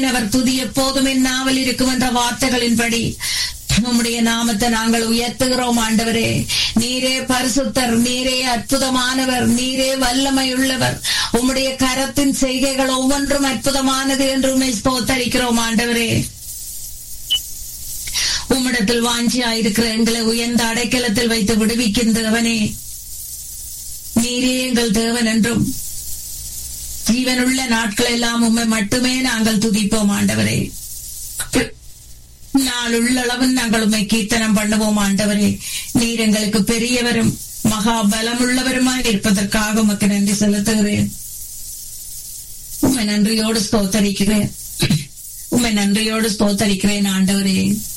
அவர் துதி எப்போதும் என் நாவல் இருக்கும் என்ற வார்த்தைகளின்படி உம்முடைய நாமத்தை நாங்கள் உயர்த்துகிறோம் ஆண்டவரே நீரே பரிசுத்தர் நீரே அற்புதமானவர் நீரே வல்லமை உள்ளவர் உம்முடைய கரத்தின் செய்கைகள் ஒவ்வொன்றும் அற்புதமானது என்று உண்மை ஸ்தோத்தரிக்கிறோம் ஆண்டவரே உம்மிடத்தில் வாஞ்சியாயிருக்கிற எங்களை உயர்ந்த அடைக்கலத்தில் வைத்து விடுவிக்கின்றவனே நீரே எங்கள் தேவன் என்றும் ஜீவனுள்ள நாட்கள் எல்லாம் உண்மை மட்டுமே நாங்கள் துதிப்போம் ஆண்டவரே நாள் உள்ளளவும் நாங்கள் உண்மை கீர்த்தனம் பண்ணுவோம் ஆண்டவரே நீர் எங்களுக்கு பெரியவரும் மகா பலமுள்ளவருமாய் இருப்பதற்காக உமக்கு நன்றி செலுத்துகிறேன் உண்மை நன்றியோடு ஸ்தோத்தரிக்கிறேன் உண்மை நன்றியோடு ஸ்தோத்தரிக்கிறேன் ஆண்டவரே